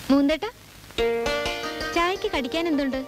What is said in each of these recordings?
മൂന്തേട്ട ചായക്ക് കടിക്കാൻ എന്തുണ്ട്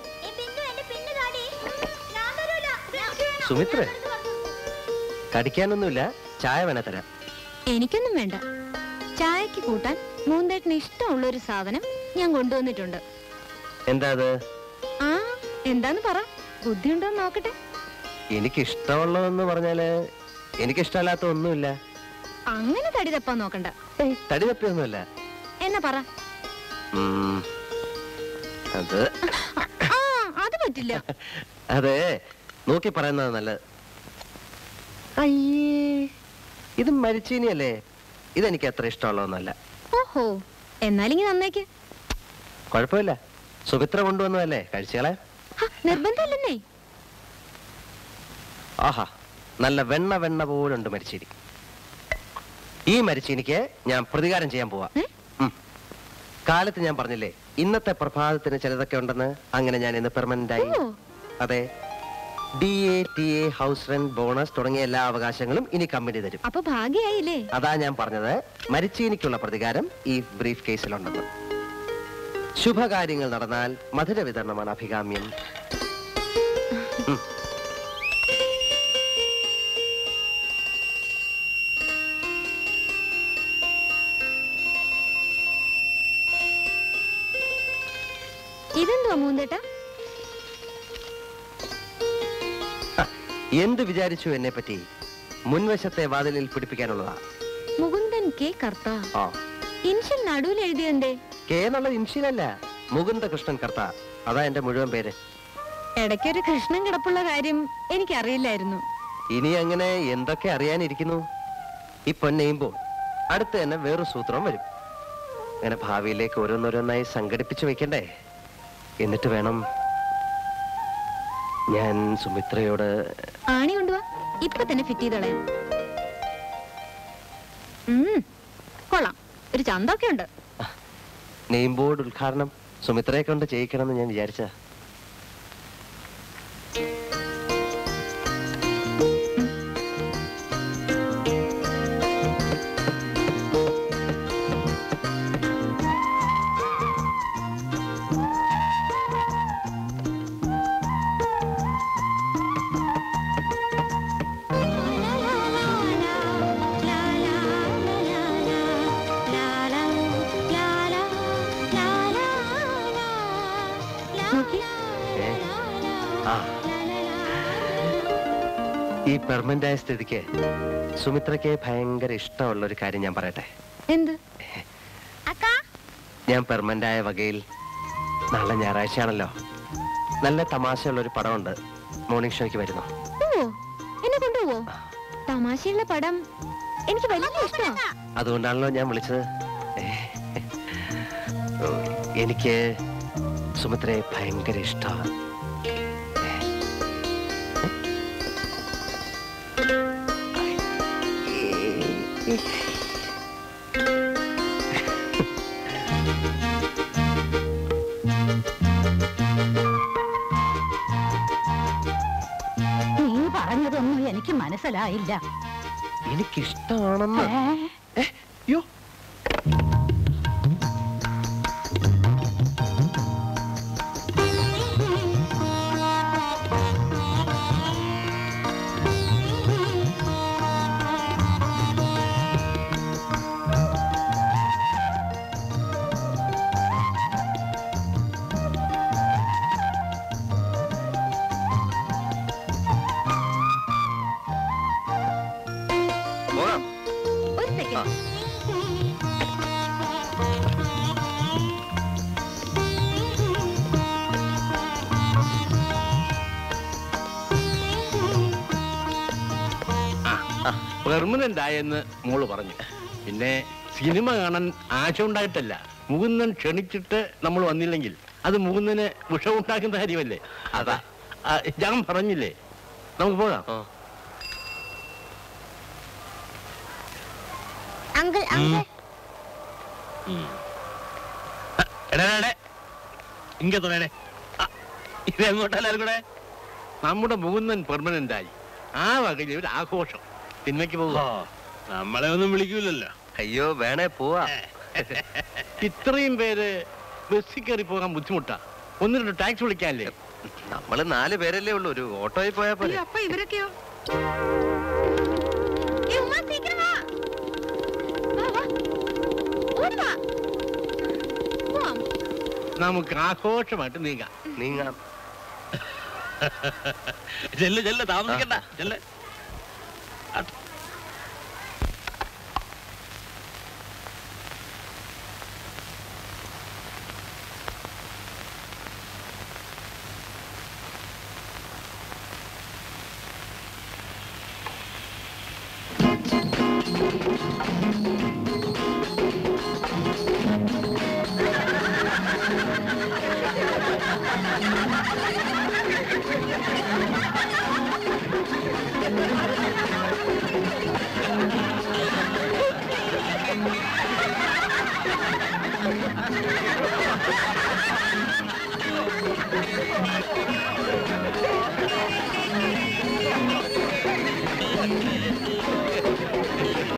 സുമിത്ര കടിക്കാനൊന്നുമില്ല ചായ വേണേ തരാം എനിക്കൊന്നും വേണ്ട ചായക്ക് കൂട്ടാൻ മൂന്തേട്ടന് ഇഷ്ടമുള്ള ഒരു സാധനം ഞാൻ കൊണ്ടുവന്നിട്ടുണ്ട് എന്താ അത് ആ എന്താന്ന് പറ ബുദ്ധിയുണ്ടോ എന്ന് നോക്കട്ടെ എനിക്ക് ഇഷ്ടമുള്ളതെന്ന് പറഞ്ഞാല് എനിക്ക് ഇഷ്ടമല്ലാത്ത ഒന്നുമില്ല അങ്ങനെ തടി തപ്പാൻ നോക്കണ്ട ഏയ്, തടി തപ്പിയൊന്നുമില്ല എന്നാ പറ ഉം, അത് ആ അത് പറ്റില്ല അതെ നോക്കി പറയുന്നത് നല്ലത് അയ്യേ ഇത് മരിച്ചീനിയല്ലേ ഇതെനിക്ക് അത്ര ഇഷ്ടമുള്ളതൊന്നല്ല ഓഹോ എന്നാലിങ്ങി നന്നേക്ക് കുഴപ്പമില്ല സുമിത്ര കൊണ്ടുവന്നതല്ലേ കഴിച്ചുകളെ ഹ, നിർബന്ധമില്ലെന്നേ ആഹാ നല്ല വെണ്ണ വെണ്ണ പോലുണ്ട് മരിച്ചീനി ഈ മരിച്ചീനിക്ക് ഞാൻ പ്രതികാരം ചെയ്യാൻ പോവാ ഏ? ഉം. കാലത്ത് ഞാൻ പറഞ്ഞില്ലേ ഇന്നത്തെ പ്രഭാതത്തിന് ചിലതൊക്കെ ഉണ്ടെന്ന് അങ്ങനെ ഞാൻ ഇന്ന് പെർമനന്റ് ആയി ഓ അതെ D A T A house rent bonus തുടങ്ങിയ എല്ലാ അവകാശങ്ങളും ഇനി കമ്പനി തരും അപ്പൊ ഭാഗ്യായില്ലേ അതാ ഞാൻ പറഞ്ഞത് മരിച്ചീനിക്കുള്ള പ്രതികാരം ഈ ബ്രീഫ് കേസിലുണ്ടെന്ന് ശുഭകാര്യങ്ങൾ നടന്നാൽ മധുര വിതരണമാണ് അഭികാമ്യം ഉം. ഇതെന്തുവാ മൂന്തേട്ട ഹ, എന്ത് വിചാരിച്ചു എന്നെ പറ്റി മുൻവശത്തെ വാതിലിൽ പിടിപ്പിക്കാനുള്ളതാ മുകുന്ദൻ കെ കർത്ത ആ ഇൻഷ്യൽ നടുവിൽ എഴുതിയതെന്തേ കെ എന്നുള്ള ഇൻഷിലല്ല മുകുന്ദ കൃഷ്ണൻ കർത്ത അതാ എന്റെ മുഴുവൻ പേര് ഇടയ്ക്കൊരു കൃഷ്ണൻ കിടപ്പുള്ള കാര്യം എനിക്കറിയില്ലായിരുന്നു ഇനി അങ്ങനെ എന്തൊക്കെ അറിയാനിരിക്കുന്നു ഈ പൊന്നെയുമ്പോൾ അടുത്ത് തന്നെ വേറൊരു സൂത്രം വരും അങ്ങനെ ഭാവിയിലേക്ക് ഓരോന്നോരോന്നായി സംഘടിപ്പിച്ചു വെക്കണ്ടേ എന്നിട്ട് വേണം ഞാൻ സുമിത്രയോട് ആണി കൊണ്ടുവാ ഇപ്പൊ തന്നെ ഫിറ്റ് ചെയ്ത് കളയാം ഉം, കൊള്ളാം ഒരു ചന്തൊക്കെ ഉണ്ട് നെയിം ബോർഡ് ഉദ്ഘാടനം സുമിത്രയെ കൊണ്ട് ചെയ്യിക്കണമെന്ന് ഞാൻ വിചാരിച്ച നോക്കി. ഏ? ആ ഈ പെർമനന്റ് ആയ സ്ഥിതിക്ക് സുമിത്രയ്ക്ക് ഭയങ്കര ഇഷ്ടമുള്ള ഒരു കാര്യം ഞാൻ പറയട്ടെ എന്ത് ഞാൻ പെർമനന്റ് ആയ വകയിൽ നാളെ ഞായറാഴ്ചയാണല്ലോ നല്ല തമാശയുള്ള ഒരു പടമുണ്ട് മോർണിംഗ് ഷോയ്ക്ക് വരുന്നു ഓ എന്നെ കൊണ്ടുപോവോ തമാശയുള്ള പടം എനിക്ക് വലിയ ഇഷ്ടമാ അതുകൊണ്ടാണല്ലോ ഞാൻ വിളിച്ചത് ഏ, ഓ, എനിക്ക് സുമിത്രയെ ഭയങ്കര ഇഷ്ടമാണ് നീ പറഞ്ഞതൊന്നും എനിക്ക് മനസ്സിലായില്ല എനിക്കിഷ്ടമാണെന്ന് ഏ? യോ പോകാം ഒരു സെക്കൻഡ് പെർമനന്റ് ആയെന്ന് മോള് പറഞ്ഞു പിന്നെ സിനിമ കാണാൻ ആശ ഉണ്ടായിട്ടല്ല മുകുന്ദൻ ക്ഷണിച്ചിട്ട് നമ്മൾ വന്നില്ലെങ്കിൽ അത് മുകുന്ദന് വിഷമുണ്ടാക്കുന്ന കാര്യമല്ലേ അതാ ആ, ഞാൻ പറഞ്ഞില്ലേ നമുക്ക് പോകാം ആ. അങ്കിൾ അങ്കിൾ എടാ, എടാ, എടാ. ഇങ്ങ തൊടേ ഇത് എങ്ങോട്ടെല്ലാരും കൂടെ നമ്മുടെ മുകുന്ദൻ പെർമനന്റ് ആയി ആ വകയിൽ ഒരു ആഘോഷം സിനിമയ്ക്ക് പോകുക നമ്മളെ ഒന്നും വിളിക്കൂലല്ലോ അയ്യോ വേണേ പോവാ ഇത്രയും പേര് ബസ്സിൽ കയറി പോകാൻ ബുദ്ധിമുട്ടാ ഒന്ന് രണ്ട് ടാക്സി വിളിക്കാല്ലേ നമ്മള് നാല് പേരല്ലേ ഉള്ളൂ ഒരു ഓട്ടോയിൽ പോയാ പോലെ അപ്പൊ ഇവരൊക്കെയോ ഏയ് ഉമ്മ, സീക്കിരം വാ. വാ, വാ. ഓടി വാ. പോവാം. നമുക്ക് ആഘോഷമായിട്ട് നീങ്ങാം നീങ്ങാം ചെല്ല് ചെല്ല് താമസിക്കണ്ട ചെല്ല് ആ